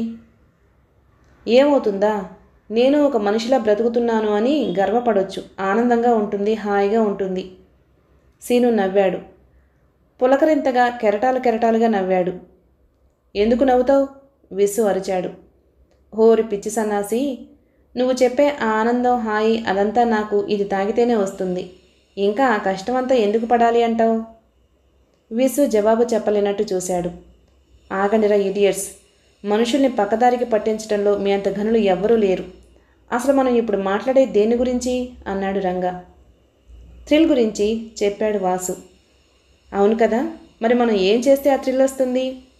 ఏమవుతుందా నేను ఒక మనిషిలా బ్రతుకుతున్నాను అని గర్వపడొచ్చు ఆనందంగా ఉంటుంది హాయిగా ఉంటుంది సీను నవ్వాడు పులకరింతగా కెరటాలు కెరటాలుగా నవ్వాడు ఎందుకు నవ్వుతావు విసు అరిచాడు హోరి పిచ్చి సన్నాసి నువ్వు చెప్పే ఆ ఆనందం హాయి అదంతా నాకు ఇది తాగితేనే వస్తుంది ఇంకా ఆ కష్టమంతా ఎందుకు పడాలి అంటావు విసు జవాబు చెప్పలేనట్టు చూశాడు ఆగండిరా ఇడియట్స్ మనుషుల్ని పక్కదారికి పట్టించడంలో మీ అంత ఘనులు ఎవ్వరూ లేరు అసలు మనం ఇప్పుడు మాట్లాడే దేని గురించి అన్నాడు రంగా థ్రిల్ గురించి చెప్పాడు వాసు అవును కదా మరి మనం ఏం చేస్తే ఆ థ్రిల్ వస్తుంది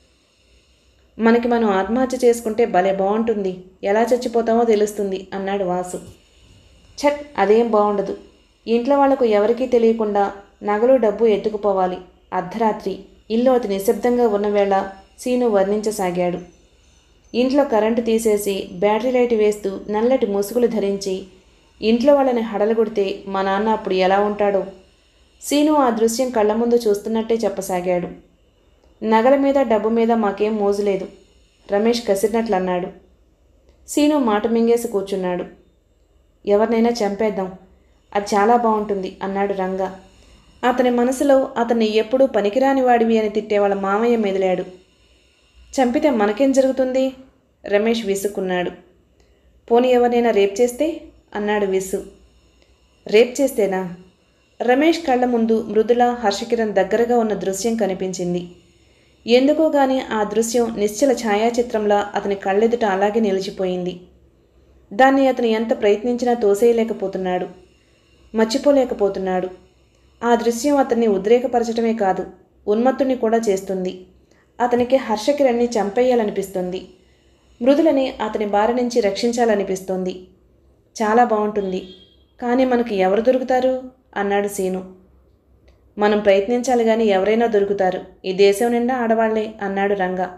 మనకి మనం ఆత్మహత్య చేసుకుంటే భలే బాగుంటుంది ఎలా చచ్చిపోతామో తెలుస్తుంది అన్నాడు వాసు ఛట్ అదేం బాగుండదు ఇంట్లో వాళ్లకు ఎవరికీ తెలియకుండా నగలు డబ్బు ఎత్తుకుపోవాలి అర్ధరాత్రి ఇల్లు అతి నిశ్శబ్దంగా ఉన్న వేళ సీను వర్ణించసాగాడు ఇంట్లో కరెంటు తీసేసి బ్యాటరీ లైట్ వేస్తూ నల్లటి ముసుగులు ధరించి ఇంట్లో వాళ్ళని హడలగొడితే మా నాన్న అప్పుడు ఎలా ఉంటాడో సీను ఆ దృశ్యం కళ్ళ ముందు చూస్తున్నట్టే చెప్పసాగాడు నగల మీద డబ్బు మీద మాకేం మోజు లేదు రమేష్ కసిరినట్లు అన్నాడు సీను మాట మింగేసి కూర్చున్నాడు ఎవరినైనా చంపేద్దాం అది చాలా బాగుంటుంది అన్నాడు రంగా అతని మనసులో అతన్ని ఎప్పుడూ పనికిరాని వాడివి అని తిట్టే వాళ్ళ మామయ్య మెదిలాడు చంపితే మనకేం జరుగుతుంది రమేష్ విసుక్కున్నాడు పోనీ ఎవరినైనా రేప్ చేస్తే అన్నాడు విసు రేప్ చేస్తేనా రమేష్ కళ్ళ ముందు మృదుల హర్షకిరణ్ దగ్గరగా ఉన్న దృశ్యం కనిపించింది ఎందుకో గాని ఆ దృశ్యం నిశ్చల ఛాయాచిత్రంలా అతని కళ్ళెదుట అలాగే నిలిచిపోయింది దాన్ని అతను ఎంత ప్రయత్నించినా తోసేయలేకపోతున్నాడు మర్చిపోలేకపోతున్నాడు ఆ దృశ్యం అతన్ని ఉద్రేకపరచడమే కాదు ఉన్మత్తుని కూడా చేస్తుంది అతనికి హర్షకిరణ్ని చంపేయాలనిపిస్తుంది మృదులని అతని బారి నుంచి రక్షించాలనిపిస్తోంది చాలా బాగుంటుంది కానీ మనకు ఎవరు దొరుకుతారు అన్నాడు సీను మనం ప్రయత్నించాలి కానీ ఎవరైనా దొరుకుతారు ఈ దేశం నిండా ఆడవాళ్లే అన్నాడు రంగా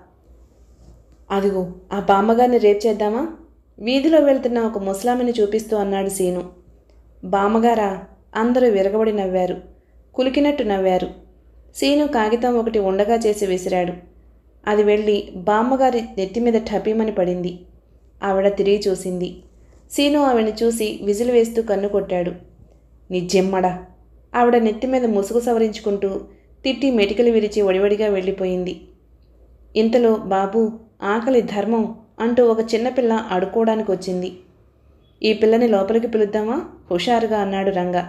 అదిగో ఆ బామ్మగారిని రేప్ చేద్దామా వీధిలో వెళ్తున్న ఒక ముసలామిని చూపిస్తూ అన్నాడు సీను బామ్మగారా అందరూ విరగబడి నవ్వారు కులికినట్టు నవ్వారు సీను కాగితం ఒకటి ఉండగా చేసి విసిరాడు అది వెళ్ళి బామ్మగారి నెత్తి మీద ఠపీమని పడింది ఆవిడ తిరిగి చూసింది సీను ఆవిడని చూసి విజిల్ వేస్తూ కన్ను కొట్టాడు నిజెమ్మడా ఆవిడ నెత్తి మీద ముసుగు సవరించుకుంటూ తిట్టి మెటికలు విరిచి ఒడివడిగా వెళ్ళిపోయింది ఇంతలో బాబు ఆకలి ధర్మం అంటూ ఒక చిన్నపిల్ల అడుకోవడానికి వచ్చింది ఈ పిల్లని లోపలికి పిలుద్దామా హుషారుగా అన్నాడు రంగా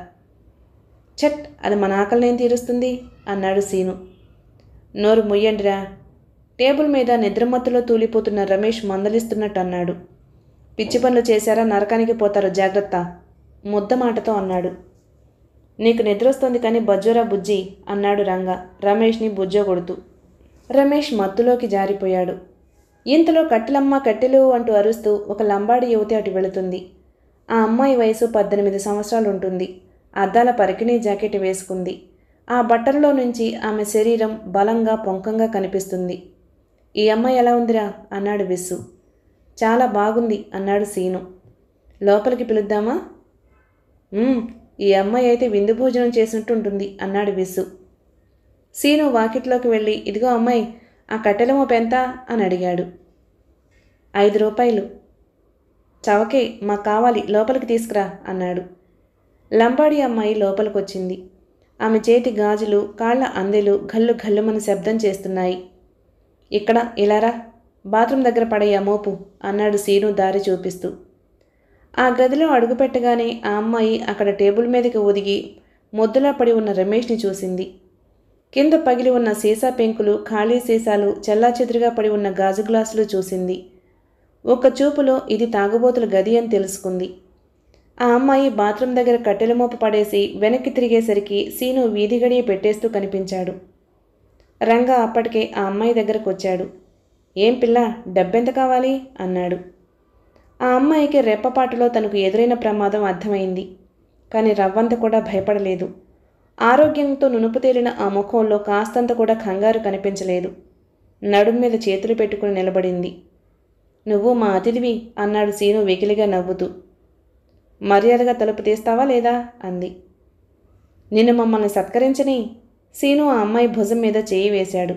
చట్ అది మన ఆకలినేం తీరుస్తుంది అన్నాడు సీను నోరు ముయ్యండిరా టేబుల్ మీద నిద్రమత్తులో తూలిపోతున్న రమేష్ మందలిస్తున్నట్టు అన్నాడు పిచ్చి పనులు చేశారా నరకానికి పోతారు జాగ్రత్త ముద్ద మాటతో అన్నాడు నీకు నిద్రొస్తుంది కానీ బజ్జోరా బుజ్జి అన్నాడు రంగా రమేష్ని బుజ్జో కొడుతూ రమేష్ మత్తులోకి జారిపోయాడు ఇంతలో కట్టెలమ్మ కట్టెలు అంటూ అరుస్తూ ఒక లంబాడి యువతి అటు వెళుతుంది ఆ అమ్మాయి వయసు పద్దెనిమిది సంవత్సరాలు ఉంటుంది అద్దాల పరికిణీ జాకెట్ వేసుకుంది ఆ బట్టల్లో నుంచి ఆమె శరీరం బలంగా పొంకంగా కనిపిస్తుంది ఈ అమ్మాయి ఎలా ఉందిరా అన్నాడు విస్సు చాలా బాగుంది అన్నాడు సీను లోపలికి పిలుద్దామా "ఉమ్, ఈ అమ్మాయి అయితే విందు భోజనం చేసినట్టు ఉంటుంది అన్నాడు విస్సు సీను వాకిట్లోకి వెళ్ళి ఇదిగో అమ్మాయి ఆ కట్టెల మోపు ఎంత అని అడిగాడు ఐదు రూపాయలు చవకే మాకు కావాలి లోపలికి తీసుకురా అన్నాడు లంబాడి అమ్మాయి లోపలికొచ్చింది ఆమె చేతి గాజులు కాళ్ళ అందెలు గల్లు గల్లుమని శబ్దం చేస్తున్నాయి ఇక్కడ ఇలారా బాత్రూమ్ దగ్గర పడయ్యా మోపు అన్నాడు సీను దారి చూపిస్తూ ఆ గదిలో అడుగుపెట్టగానే ఆ అమ్మాయి అక్కడ టేబుల్ మీదకి ఒదిగి మొద్దులా పడి ఉన్న రమేష్ని చూసింది కింద పగిలి ఉన్న సీసా పెంకులు ఖాళీ సీసాలు చెల్లాచెదురుగా పడి ఉన్న గాజు గ్లాసులు చూసింది ఒక్క చూపులో ఇది తాగుబోతుల గది అని తెలుసుకుంది ఆ అమ్మాయి బాత్రూమ్ దగ్గర కట్టెల మోపు పడేసి వెనక్కి తిరిగేసరికి సీను వీధి గడియ పెట్టేస్తూ కనిపించాడు రంగా అప్పటికే ఆ అమ్మాయి దగ్గరకు వచ్చాడు ఏం పిల్ల డబ్బెంత కావాలి అన్నాడు ఆ అమ్మాయికి రెప్పపాటులో తనకు ఎదురైన ప్రమాదం అర్థమైంది కానీ రవ్వంత కూడా భయపడలేదు ఆరోగ్యంతో నునుపు తేలిన ఆ ముఖంలో కాస్తంత కూడా కంగారు కనిపించలేదు నడుం మీద చేతులు పెట్టుకుని నిలబడింది నువ్వు మా అతిథివి అన్నాడు సీను వెకిలిగా నవ్వుతూ మర్యాదగా తలుపు తీస్తావా లేదా అంది నిన్ను మమ్మల్ని సత్కరించని సీను ఆ అమ్మాయి భుజం మీద చేయి వేశాడు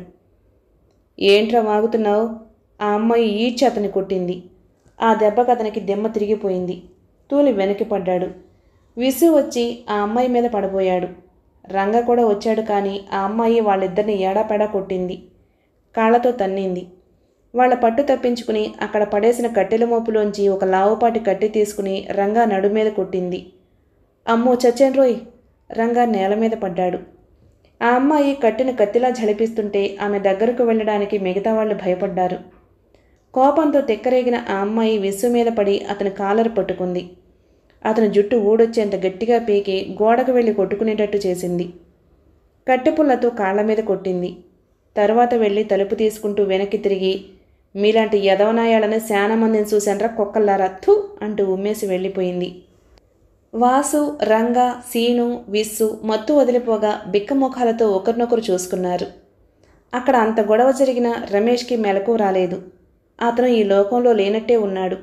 ఏంట్రా వాగుతున్నావు ఆ అమ్మాయి ఈడ్చి అతని కొట్టింది ఆ దెబ్బకు అతనికి దెమ్మ తిరిగిపోయింది తూలి వెనక్కి పడ్డాడు విసు వచ్చి ఆ అమ్మాయి మీద పడబోయాడు రంగ కూడా వచ్చాడు కానీ ఆ అమ్మాయి వాళ్ళిద్దరిని ఏడాపెడా కొట్టింది కాళ్ళతో తన్నింది వాళ్ళ పట్టు తప్పించుకుని అక్కడ పడేసిన కట్టెల మోపులోంచి ఒక లావుపాటి కట్టి తీసుకుని రంగా నడు మీద కొట్టింది అమ్మో చచ్చాను రోయ్ రంగా నేల మీద పడ్డాడు ఆ అమ్మాయి కట్టిన కత్తిలా ఝళిపిస్తుంటే ఆమె దగ్గరకు వెళ్ళడానికి మిగతా వాళ్ళు భయపడ్డారు కోపంతో తెక్కరేగిన ఆ అమ్మాయి విస్సు మీద పడి అతని కాలర్ పట్టుకుంది అతని జుట్టు ఊడొచ్చేంత గట్టిగా పీకి గోడకు వెళ్ళి కొట్టుకునేటట్టు చేసింది కట్టెపుల్లతో కాళ్ల మీద కొట్టింది తర్వాత వెళ్ళి తలుపు తీసుకుంటూ వెనక్కి తిరిగి మీలాంటి యదవనాయాలని శానా మందిని చూశాన్రా కుక్కల్లారా థు అంటూ ఉమ్మేసి వెళ్ళిపోయింది వాసు రంగ సీను విస్సు మత్తు వదిలిపోగా బిక్కముఖాలతో ఒకరినొకరు చూసుకున్నారు అక్కడ అంత గొడవ జరిగిన రమేష్కి మెలకు రాలేదు అతను ఈ లోకంలో లేనట్టే ఉన్నాడు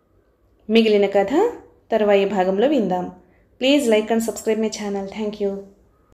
మిగిలిన కథ తర్వాయి భాగంలో విందాం please like and subscribe my channel thank you